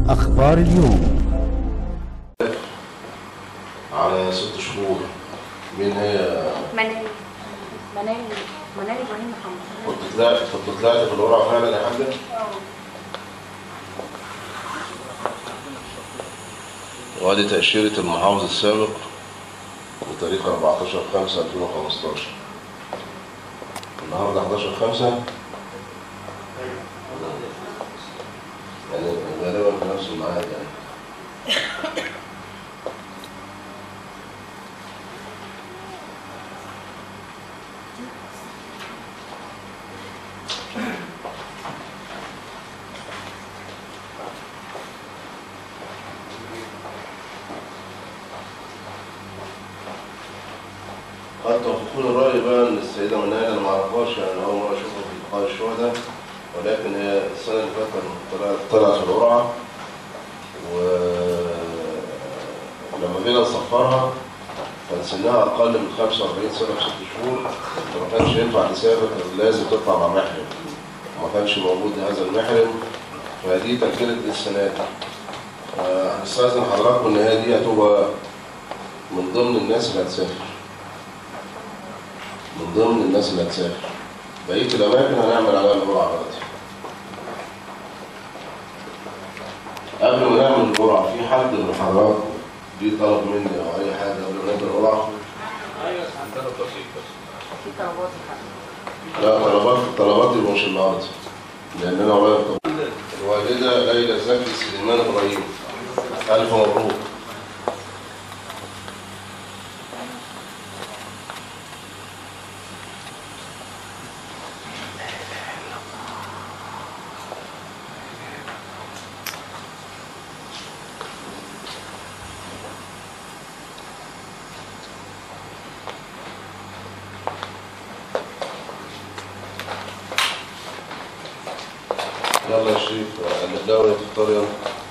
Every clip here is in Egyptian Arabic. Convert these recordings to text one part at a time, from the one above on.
أخبار اليوم على ست شهور مين هي منال منال منال ابراهيم محمد كنت طلعت كنت طلعت في الورقه فعلا يا حاجه وادي تأشيرة المحافظ السابق بتاريخ 14 5 2015 النهارده 11 5 يعني غالبا في نفس الميعاد يعني قد توافقون الرأي بقى إن السيدة منال أنا ما أعرفهاش يعني أول مرة أشوفها في لقاء الشهداء ولكن هي السنة اللي فاتت طلعت طلعت في القرعة ولما جينا نصفرها كان سنها أقل من 45 سنة بست شهور فما كانش ينفع تسافر كان لازم تطلع مع محرم وما كانش موجود هذا المحرم فدي تأجلت للسنة دي فهنستأذن حضراتكم إن هي دي هتبقى من ضمن الناس اللي هتسافر من ضمن الناس اللي هتسافر بقية الأماكن هنعمل عليها القرعة دلوقتي قبل ما نعمل القرعة في حد من حضراتكم دي طلب مني أو أي حاجة قبل ما نعمل القرعة في طلبات لا طلبات طلبات يبقى مش النهارده لأن أنا ورايا طلب. الوالدة ليلى زكي سليمان إبراهيم ألف مبروك يلا يا شريف الدولة تختار يلا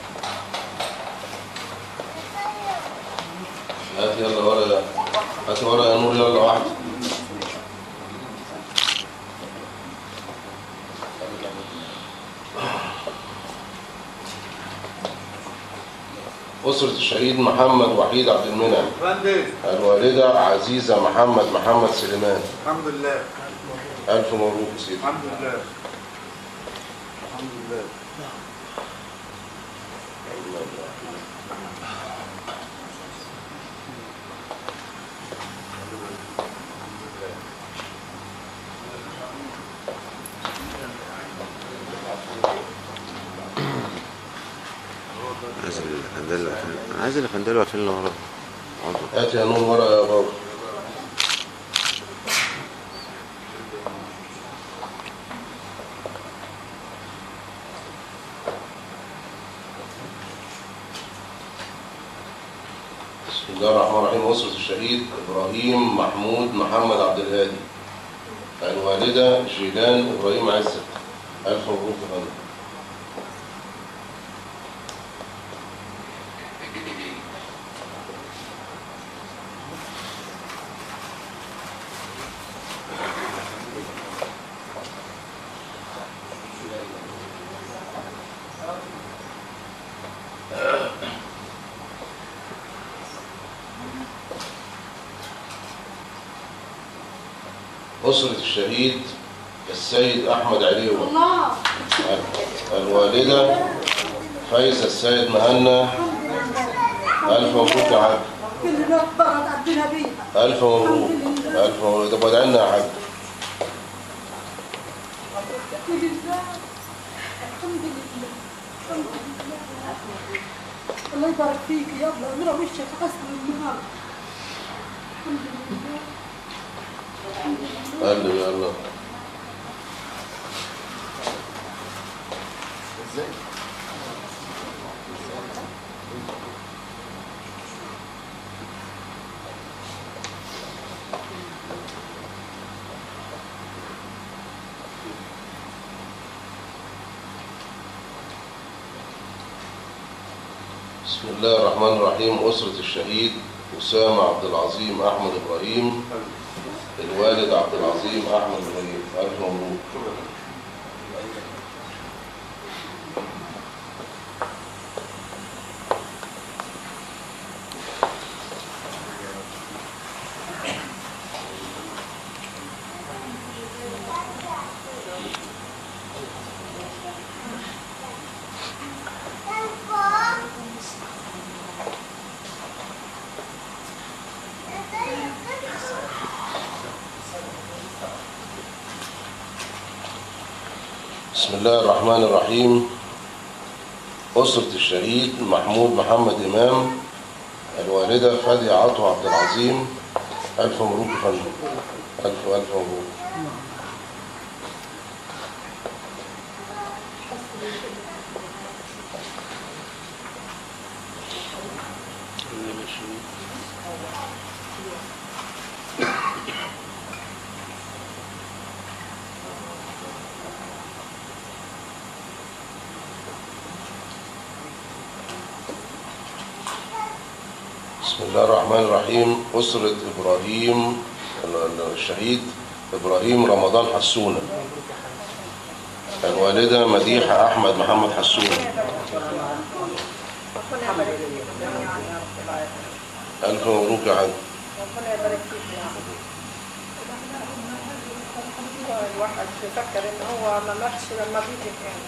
هات يلا ورقة هات ورقة يا نور يلا واحدة أسرة الشهيد محمد وحيد عبد المنعم فندم الوالدة عزيزة محمد محمد سليمان الحمد لله ألف مبروك يا سيدي الحمد لله الحمد لله عايز الفندل انا عايز الفندل واقفين اللي ورا عضو. هات يا نور ورقة يا بابا بسم الله الرحمن الرحيم أسرة الشهيد إبراهيم محمود محمد عبد الهادي الوالدة جيلان إبراهيم عزت ألف مبروك يا فندم أسرة الشهيد السيد أحمد عليوة الله الوالدة فايزة السيد مهنا ألف مبروك يا حاج كل نوع برد عدنا بيها ألف مبروك ألف مبروك طب ادعي لنا يا حاج الحمد لله الحمد لله الحمد لله الله يبارك فيك يا الله نرى وشك غسل النهار الحمد لله قلب يا الله بسم الله الرحمن الرحيم أسرة الشهيد أسامة عبد العظيم أحمد إبراهيم الوالد عبد العظيم أحمد إبراهيم ألف مبروك بسم الله الرحمن الرحيم أسرة الشهيد محمود محمد إمام الوالدة فادية عطو عبد العظيم ألف مبروك يا فندم ألف ألف مبروك بسم الله الرحمن الرحيم أسرة إبراهيم ال- ال- الشهيد إبراهيم رمضان حسونة الوالدة مديحة أحمد محمد حسونة ربنا يبارك فيك جميعا يا رب العالمين ألف مبروك يا حاج ربنا يبارك فيك يا عم هو الواحد بيفكر ان هو ما ماتش لما بيجي تاني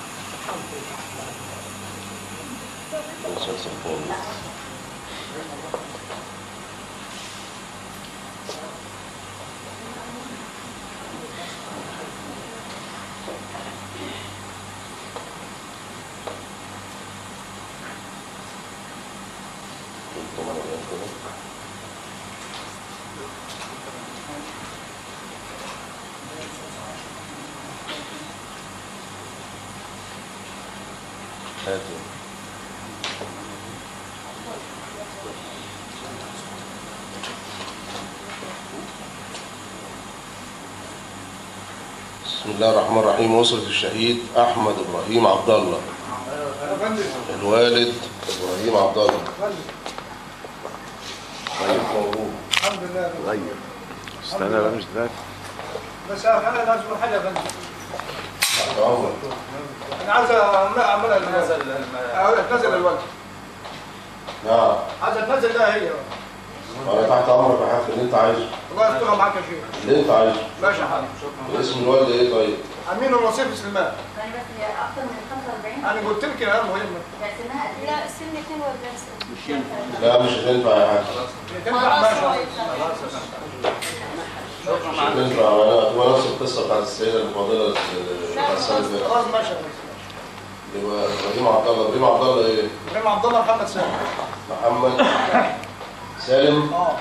هاتوا بسم الله الرحمن الرحيم أسرة الشهيد أحمد إبراهيم عبد الله الوالد إبراهيم عبد الله طيب مبروك الحمد لله غير استنى بقى مش دلوقتي بس انا لازم أقول حاجه يا فندم تحت أمرك انا عايز اعملها اعملها نزل تنزل الوجه نعم عايز تنزل ده هي أنا تحت أمرك يا حاج اللي أنت عايزه الله يسترها معاك يا شيخ اللي أنت عايزه ماشي يا حبيبي اسم الوالد إيه طيب؟ امين الوصيف سليمان يعني بس هي اكتر من 45 انا قلت لك يا مهمه يعني سنها قد ايه؟ لا سن 42 سنة لا مش هتنفع يا حاج تنفع ماشي مش هتنفع أنا هو نفس القصة بتاعت السيدة الفاضلة اللي بتاعت السنة اللي فاتت. خلاص ماشي يبقى إبراهيم عبد الله إبراهيم عبد الله إيه؟ ابراهيم عبد الله محمد سامي محمد سالم اه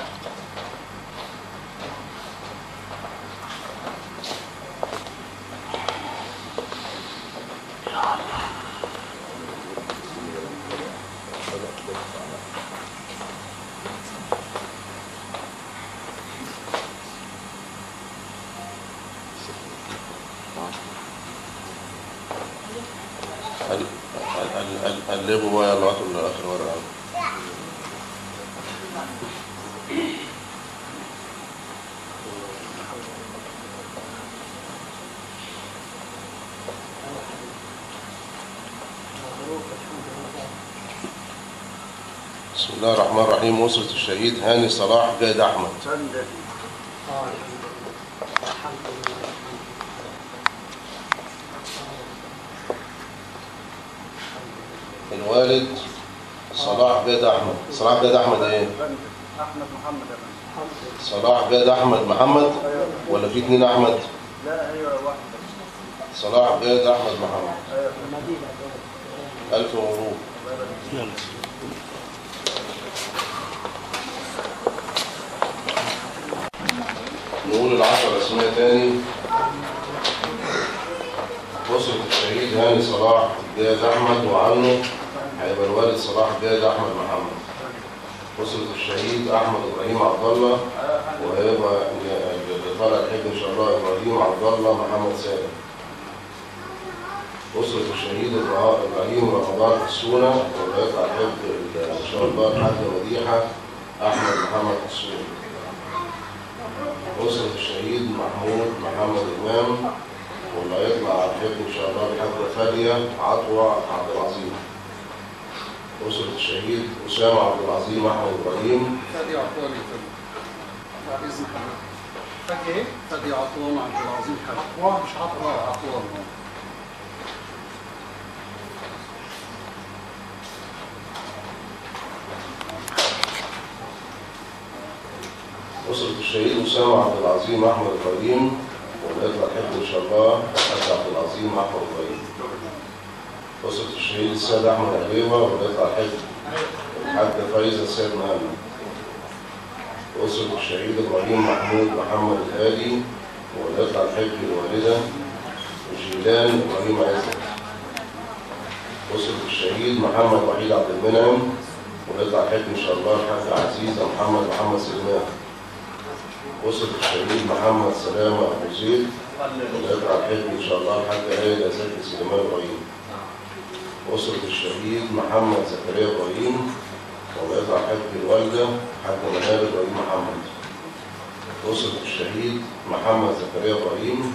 قل- قل- قل- قلبوا بقى يلا هاتوا لآخر ورقة بسم الله الرحمن الرحيم أسرة الشهيد هاني صلاح جاد أحمد الوالد صلاح جاد أحمد صلاح جاد أحمد إيه؟ احمد محمد يا فندم. صلاح جاد أحمد محمد ولا في اتنين أحمد؟ لا ايوه واحد صلاح جاد أحمد محمد ايوه ألف مبروك نقول العشر أسماء تاني أسرة الشهيد هاني صلاح جاد أحمد وعنه هيبقى الوالد صلاح جاد أحمد محمد أسرة الشهيد أحمد إبراهيم عبد الله وهيبقى اللي طالع الحج إن شاء الله إبراهيم عبد الله محمد سالم أسرة الشهيد إبرا- إبراهيم رمضان حسونة ويطلع الحج إن شاء الله الحاجة مديحة أحمد محمد حسونة أسرة الشهيد محمود محمد إمام واللي هيطلع على الحج إن شاء الله الحاجة فادية عطوة عبد العظيم أسرة الشهيد أسامة عبد العظيم أحمد إبراهيم فادي عطوان يا فندم بعد اذن حضرتك فاكر ايه؟ فادي عطوان عبد العظيم حاج عطوان مش عطوان اه عطوان أسرة الشهيد أسامة عبد العظيم أحمد إبراهيم واللي هيطلع الحج إن شاء الله الحاج عبد العظيم أحمد إبراهيم أسرة الشهيد السيد أحمد أبيوة ويطلع الحج الحاجة فايزة السيد مهند أسرة الشهيد إبراهيم محمود محمد الهادي ويطلع الحج الوالدة جيلان إبراهيم عزت أسرة الشهيد محمد وحيد عبد المنعم ويطلع الحج إن شاء الله الحاجة عزيزة محمد محمد سلمان أسرة الشهيد محمد سلامة أبو زيد ويطلع الحج إن شاء الله الحاجة ليلى زكي سليمان إبراهيم أسرة الشهيد محمد زكريا إبراهيم ويطلع حج الوالدة حاج منال إبراهيم محمد أسرة الشهيد محمد زكريا إبراهيم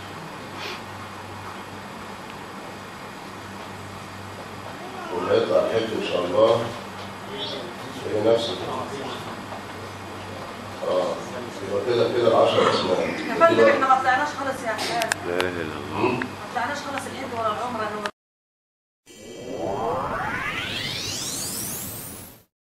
ويطلع الحج إن شاء الله هي نفس اه يبقى كده كده العشر أسماء يا فندم احنا ما طلعناش خالص يا احباب لا اله الا الله مم. ما طلعناش خالص الحج ولا العمره